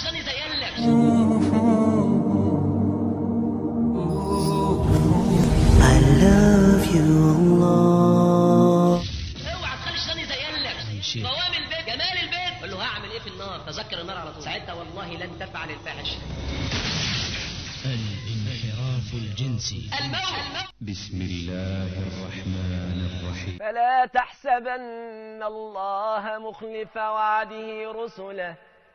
عشان يزينلك I love you Allah اوعى تخلي الشيطان يزينلك شيء. قوام البيت جمال البيت قول له هعمل ايه في النار تذكر النار على طول ساعتها والله لن تفعل الفاحشه الانحراف الجنسي الموت بسم الله الرحمن الرحيم فلا تحسبن الله مخلف وعده رسله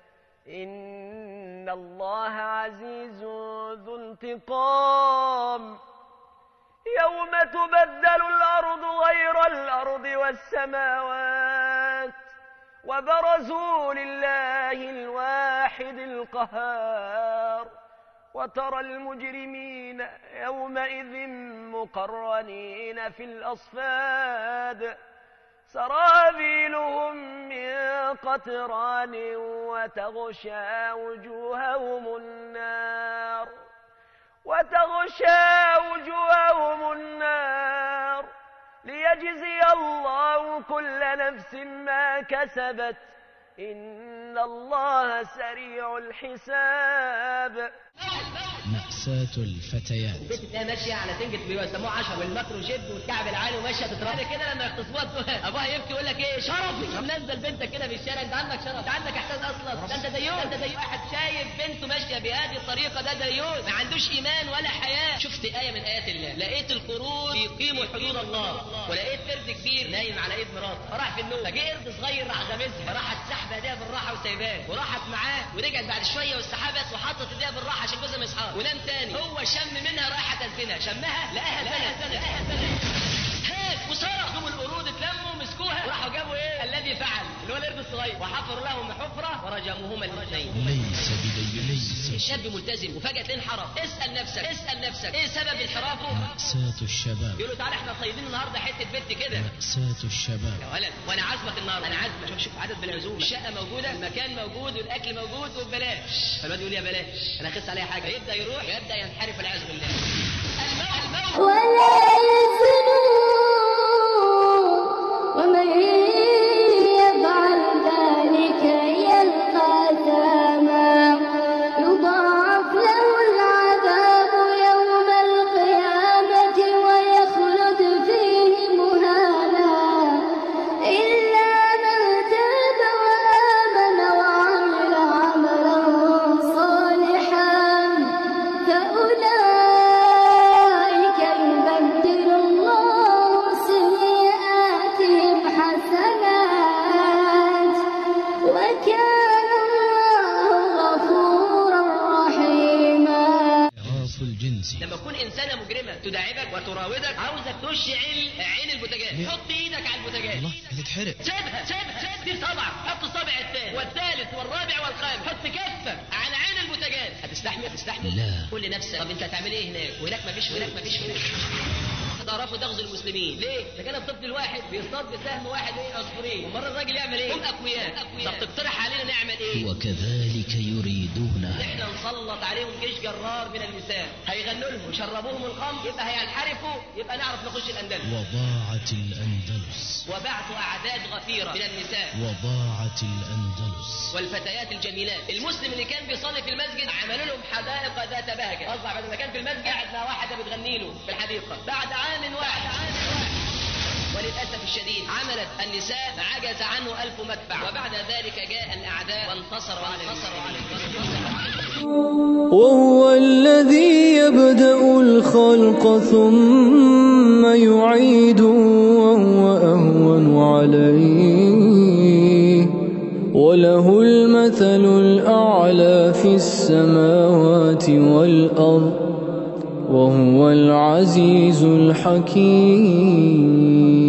إن الله عزيز ذو انتقام يوم تبدل الأرض غير الأرض والسماوات وبرزوا لله الواحد القهار وترى المجرمين يومئذ مقرنين في الأصفاد سرابيلهم من قطران وتغشى وجوههم النار وتغشى وجوههم النار ليجزي الله كل نفس ما كسبت إن الله سريع الحساب مأساة الفتيات البنت تلاقيها ماشيه على سنجة بيسموه عشر والمكرو جد والكعب العالي وماشيه تتربى كده لما يغتصبوها تقول- ابوها يبكي يقول لك ايه شرفي منزل بنتك كده في الشارع انت عندك شرف انت عندك احساس اصلا ده انت ديون ده انت ديون واحد شايف بنته ماشيه بهذه الطريقه ده ديون ما عندوش ايمان ولا حياه شفت ايه من ايات الله لقيت القرود يقيموا حدود الله ولقيت قرد كبير نايم على ايد مراته فراح في النوم فجه قرد صغير راح غامزها فراحت سحبه ايديها بالراحه وسايباه وراحت معاه ورجعت بعد شويه والسحابه وحطت ايديها بالراحه عشان جوزها ما يصحاش ونام تاني هو شم منها رائحه الزنا شمها لقاها زنا لقاها زنا هات وصرخ هم القرود اتلموا مسكوها وراحوا جابوا ايه الذي فعل اللي هو القرد الصغير وحفروا لهم حفره ورجموهما الاثنين ليس بدين ليس الشاب ملتزم وفجاه تلاقيه انحرف اسال نفسك اسال نفسك ايه سبب انحرافه مأساة الشباب يقولوا تعالى احنا صايدين النهارده حته بنت كده مأساة الشباب يا ولد وانا عازمك النهارده انا عازمك شوف شوف عدد بالعزومه الشقه موجوده المكان موجود والاكل موجود وببلاش فالواد يقول يا بلاش انا اخس عليا حاجه يبدا يروح يبدا ينحرف والعياذ بالله الموت الموت ولا يزنون ومن يفعل ذلك يلقى ثاما يضاعف له العذاب يوم القيامة ويخلد فيه مهانا إلا من تاب وآمن وعمل عملا صالحا فأولئك يبدل الله سيئاتهم حسنات وكان الله غفورا رحيما الانحراف الجنسي لما تكون انسانه مجرمه تداعبك وتراودك عاوزك تشعل عين البوتاجاز حط ايدك على البوتاجاز الله هتتحرق سيبها سيبها سيب دي صبع حط الصبع الثاني والثالث والرابع والخامس حط كفك على عين البوتاجاز هتستحمل هتستحمل لا. قول لنفسك طب انت هتعمل ايه هناك وهناك مفيش هناك مفيش هناك تعرفوا تغزو المسلمين ليه؟ ده كان الطفل الواحد بيصطاد بسهم واحد ايه عصفورين ومره الراجل يعمل ايه؟ هم اقوياء طب تقترح علينا نعمل ايه؟ وكذلك يريدون احنا نسلط عليهم جيش جرار من النساء هيغنوا لهم وشربوهم الخمر يبقى هينحرفوا يبقى نعرف نخش الاندلس وضاعت الأندلس وبعثوا اعداد غفيره من النساء وضاعت الأندلس والفتيات الجميلات المسلم اللي كان بيصلي في المسجد عملوا لهم حدائق ذات بهجه اصبح بعد ما كان في المسجد قاعد مع واحده بتغني له في الحديقه بعد عام واحد عام واحد وللاسف الشديد عملت النساء ما عجز عنه الف مدفع وبعد ذلك جاء الاعداء وانتصروا على انتصروا على وهو الذي يبدأ الخلق ثم يعيده وهو أهون عليه وله المثل الأعلى في السماوات والأرض وهو العزيز الحكيم